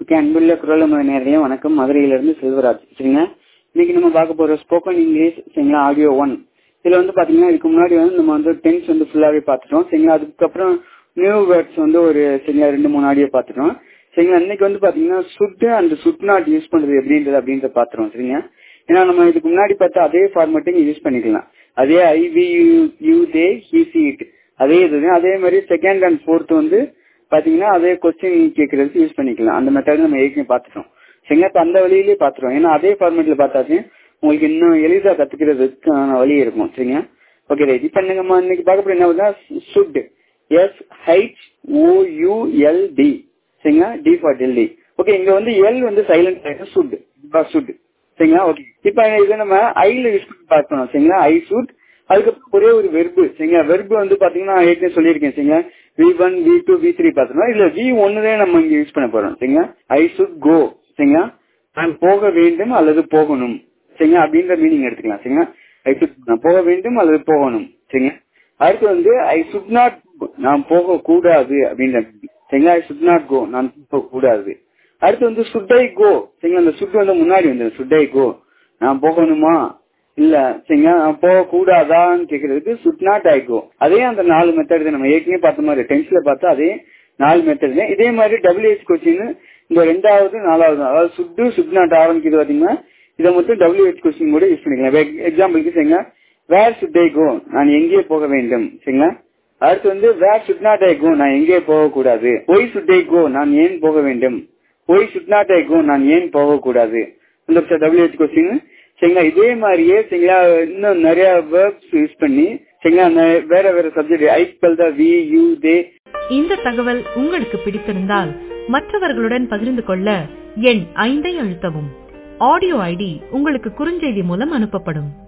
okay அன்புள்ள குரல் நேரடியா வணக்கம் மதுரையிலிருந்து செல்வராஜ் சரிங்களா இன்னைக்கு நம்ம பார்க்க போற ஸ்போக்கன் இங்கிலீஷ் சரிங்களா ஆடியோ ஒன் இதுல வந்து பாத்தீங்கன்னா இதுக்கு முன்னாடி வந்து நம்ம வந்து டென்ஸ் வந்து ஃபுல்லாவே பார்த்துட்டோம் சரிங்களா அதுக்கப்புறம் நியூ வேர்ட்ஸ் வந்து ஒரு சரிங்களா ரெண்டு மூணு ஆடியோ பார்த்துட்டோம் சரிங்களா இன்னைக்கு வந்து பாத்தீங்கன்னா சுட்டு அண்ட் சுட் நாட் யூஸ் பண்றது எப்படின்றது அப்படின்றத பாத்துறோம் சரிங்களா ஏன்னா நம்ம இதுக்கு முன்னாடி பார்த்தா அதே ஃபார்மேட்டிங் யூஸ் பண்ணிக்கலாம் அதே I we you they he she it அதே இது அதே மாதிரி செகண்ட் அண்ட் ஃபோர்த் வந்து பாத்தீங்கன்னா அதே கொஸ்டின் கேட்கறதுக்கு யூஸ் பண்ணிக்கலாம் அந்த மெத்தட் நம்ம ஏற்கனவே பார்த்துட்டோம் சரிங்களா இப்ப அந்த வழியிலேயே பார்த்துட்டோம் ஏன்னா அதே ஃபார்மேட்ல பார்த்தாச்சு உங்களுக்கு இன்னும் எளிதா கத்துக்கிறதுக்கான வழி இருக்கும் சரிங்களா ஓகே ரைட் இப்ப நம்ம இன்னைக்கு பார்க்க போற என்ன should S H O U L D சரிங்களா டி ஃபார் டெல்லி ஓகே இங்க வந்து எல் வந்து சைலண்ட் ஆயிடும் சுட் சுட் சரிங்களா ஓகே இப்ப இதை நம்ம ஐல யூஸ் பண்ணி பார்க்கணும் சரிங்களா ஐ சுட் அதுக்கப்புறம் ஒரே ஒரு வெர்பு சரிங்களா வெர்பு வந்து பாத்தீங்கன்னா ஏற்கனவே சொல்லியிருக்கேன் சரிங்களா V one V two V three பார்த்தோம்னா இல்ல வி ஒன்னுதான் நம்ம இங்க யூஸ் பண்ண போறோம் சரிங்களா ஐ சுட் கோ சரிங்களா நான் போக வேண்டும் அல்லது போகணும் சரிங்களா அப்படின்ற மீனிங் எடுத்துக்கலாம் சரிங்களா ஐ சுட் நான் போக வேண்டும் அல்லது போகணும் சரிங்களா அடுத்து வந்து ஐ சுட் நாட் நான் போக கூடாது அப்படின்ற சரிங்களா ஐ சுட் நாட் கோ நான் போக கூடாது அடுத்து வந்து சுட் ஐ கோ சரிங்களா அந்த சுட் வந்து முன்னாடி வந்து சுட் ஐ கோ நான் போகணுமா இல்ல சரிங்களா நான் போக கூடாதான்னு கேக்குறதுக்கு சுட் நாட் ஐ கோ அதே அந்த நாலு மெத்தட் நம்ம ஏற்கனவே பார்த்த மாதிரி டென்ஸ்ல பார்த்தா அதே நாலு மெத்தட் இதே மாதிரி டபிள்யூஹெச் கொஸ்டின் இந்த ரெண்டாவது நாலாவது அதாவது சுட்டு சுட் நாட் ஆரம்பிக்கிறது பாத்தீங்கன்னா இதை மட்டும் டபிள்யூஹெச் கொஸ்டின் கூட யூஸ் பண்ணிக்கலாம் எக்ஸாம்பிளுக்கு சரிங்களா வேர் சுட் ஐ கோ நான் எங்கே போக வேண்டும் சரிங்களா அடுத்து வந்து வேர் சுட் நாட் ஐ கோ நான் எங்கே போக கூடாது ஒய் சுட் ஐ கோ நான் ஏன் போக வேண்டும் ஒய் சுட் நாட் ஐ கோ நான் ஏன் போக கூடாது இந்த டபிள்யூஹெச் கொஸ்டின் சரிங்களா இதே மாதிரியே சரிங்களா இன்னும் நிறைய வேர்ப்ஸ் யூஸ் பண்ணி சரிங்களா வேற வேற சப்ஜெக்ட் ஐ தான் வி யூ தே இந்த தகவல் உங்களுக்கு பிடித்திருந்தால் மற்றவர்களுடன் பகிர்ந்து கொள்ள எண் ஐந்தை அழுத்தவும் ஆடியோ ஐடி உங்களுக்கு குறுஞ்செய்தி மூலம் அனுப்பப்படும்